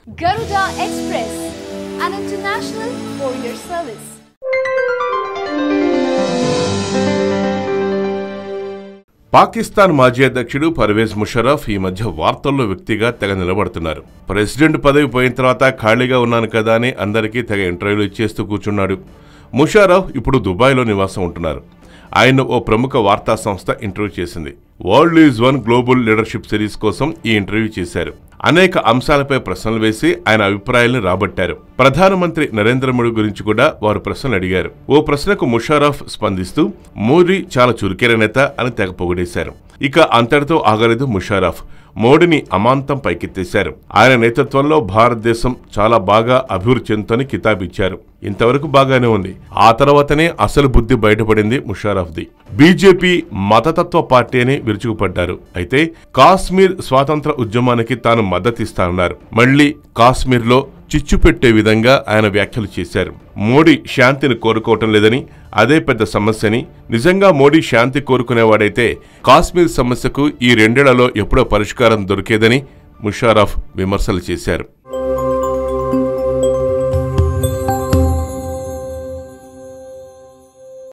Garuda Express, an international courier service. Pakistan మాజీ అధ్యక్షుడు పర్వేజ్ ముషరఫ్ ఈ మధ్య వార్తల్లో వ్యక్తిగా తెగ నిలబడుతున్నారు ప్రెసిడెంట్ పదవి పోయిన తర్వాత ఖాళీగా ఉన్నాను కదా అని అందరికీ తెగ ఇంటర్వ్యూలు ఇచ్చేస్తూ కూర్చున్నాడు ముషారఫ్ ఇప్పుడు దుబాయ్లో నివాసం ఉంటున్నారు ఆయన ఓ ప్రముఖ వార్తా సంస్థ ఇంటర్వ్యూ చేసింది world is one global leadership series కోసం ఈ ఇంటర్వ్యూ చేశారు అనేక అంశాలపై ప్రశ్నలు వేసి ఆయన అభిప్రాయాలను రాబట్టారు ప్రధానమంత్రి నరేంద్ర మోడీ గురించి కూడా వారు ప్రశ్నలు అడిగారు ఓ ప్రశ్నకు ముషారఫ్ స్పందిస్తూ మోడీ చాలా చురుకైన నేత అని తెగ పొగిడేశారు ఇక అంతటితో ఆగలేదు ముషారఫ్ మోడీని అమాంతం పైకెత్తేశారు ఆయన నేతృత్వంలో భారతదేశం చాలా బాగా అభివృద్ధి చెందుతని కితాబిచ్చారు ఇంతవరకు బాగానే ఉంది ఆ తర్వాతనే అసలు బుద్ధి బయటపడింది ముషారఫ్ది బీజేపీ మతతత్వ పార్టీ అని విరుచుకుపడ్డారు అయితే కాశ్మీర్ స్వాతంత్ర ఉద్యమానికి తాను మద్దతిస్తానన్నారు మళ్లీ కాశ్మీర్లో చిచ్చు పెట్టే విధంగా ఆయన వ్యాఖ్యలు చేశారు మోడీ శాంతిని కోరుకోవటం లేదని అదే పెద్ద సమస్యని నిజంగా మోడీ శాంతి కోరుకునేవాడైతే కాశ్మీర్ సమస్యకు ఈ రెండేళ్లలో ఎప్పుడో పరిష్కారం దొరికేదని ముషారఫ్ విమర్శలు చేశారు